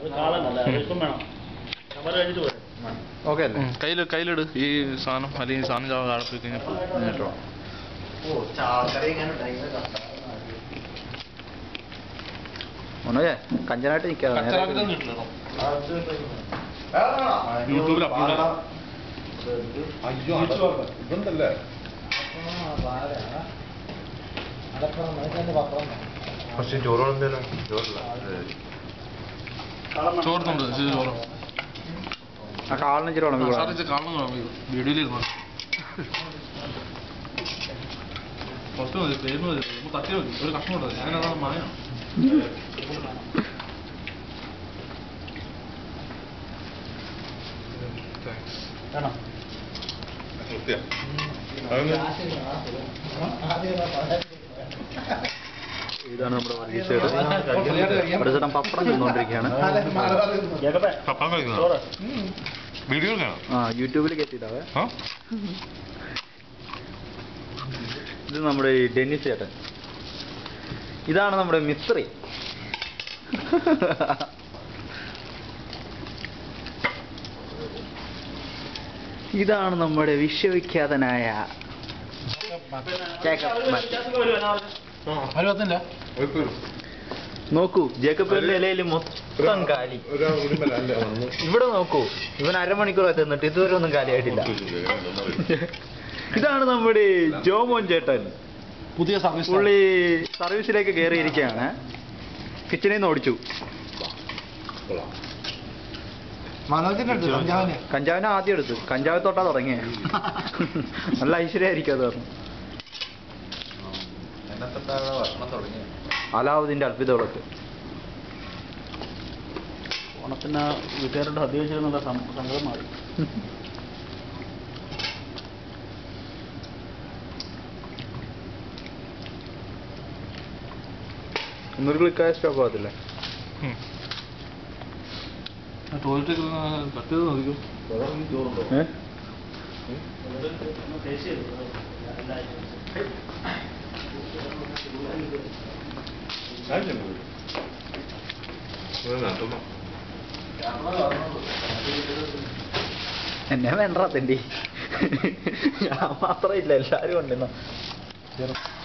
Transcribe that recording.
അത് കാളനല്ല അതിപ്പം വേണം കമറ് കഴിഞ്ഞിട്ട് പോരെ ഓക്കെ അല്ലേ കയ്യിൽ കയ്യിലിട് ഈ സാധനം അല്ലെങ്കിൽ ഈ സാധനം ചാവാൻ താഴെ പോയി കഴിഞ്ഞാൽ പോകും എന്നിട്ടോ മനോജേ കഞ്ചനായിട്ട് നിൽക്കാതെ നേരെ യൂട്യൂബിൽ അപ്ലോഡ് അയ്യോ ഇതുണ്ടല്ലേ പക്ഷെ ചോറോളം എന്തേലും ചോറില്ല ചോർത്തുണ്ട് ഇത് ചോറ് ആ കാളിന് ഇച്ചിരി ഉണങ്ങി സാർ ഇത് കാണണം വീഡിയോയിൽ ഇരുന്നു കുറച്ച് മതി പേര് മതി ഒന്ന് തട്ടി മതി ഒരു കഷ്ണം ഉണ്ട് ഞാനതാണ് മായ വേണം സത്യം അതൊന്ന് ഇതാണ് നമ്മുടെ വർഗീസേട് പരിസരം പപ്പടം തിന്നുകൊണ്ടിരിക്കുകയാണ് ജേക്കബേ പപ്പാൻ കഴിക്കുന്ന ചോറ് വീഡിയോ കാണാം ആ യൂട്യൂബിൽ കയറ്റിയിട്ടാവേ ആ ഇത് നമ്മുടെ ഈ ഡെന്നിസ് ചേട്ടൻ ഇതാണ് നമ്മുടെ മിസ്ത്രി ഇതാണ് നമ്മുടെ വിശ്വവിഖ്യാതനായ ജേക്കബ് മാത്യു. നോക്കൂ ജേക്കബിന്റെ ഇലയിൽ മൊത്തം കാലി ഒരു ഉരുമല അല്ലേ വന്നു ഇവിടെ നോക്കൂ ഇവൻ അരമണിക്കൂർ തിന്നിട്ട് ഇതുവരെ ഒന്നും കാലിയായിട്ടില്ല ഇതാണ് നമ്മുടെ ജോമോൻ ചേട്ടൻ പുതിയ സർവീസ് പുള്ളി സർവീസിലേക്ക് കയറിയിരിക്കുകയാണ് കിച്ചണിൽ നിന്ന് ഓടിച്ചു കഞ്ചാവിനെ ആദ്യം എടുത്തു കഞ്ചാവ് തൊട്ടാ തുടങ്ങിയ നല്ല ഐശ്വര്യമായിരിക്കും അത് പറഞ്ഞു അലാവുദ്ദീന്റെ അത്ഭുത വിളക്ക് ഓണത്തിന് വീട്ടുകാരോട് സദ്യ വെച്ചിരുന്നുള്ള സങ്കടം മാറി ഒന്നൊരു ക്ലിക്കായ സ്റ്റോപ്പ് ആകത്തില്ലേ ടോയ്ലറ്റ് കട്ട് ചെയ്ത് നോക്കിക്കും ഏഹ് ടേസ്റ്റ് ചെയ്തു എന്നെ വേണ്ട തെണ്ടി ഞാൻ മാത്രമില്ല എല്ലാരും ഉണ്ടെന്നോ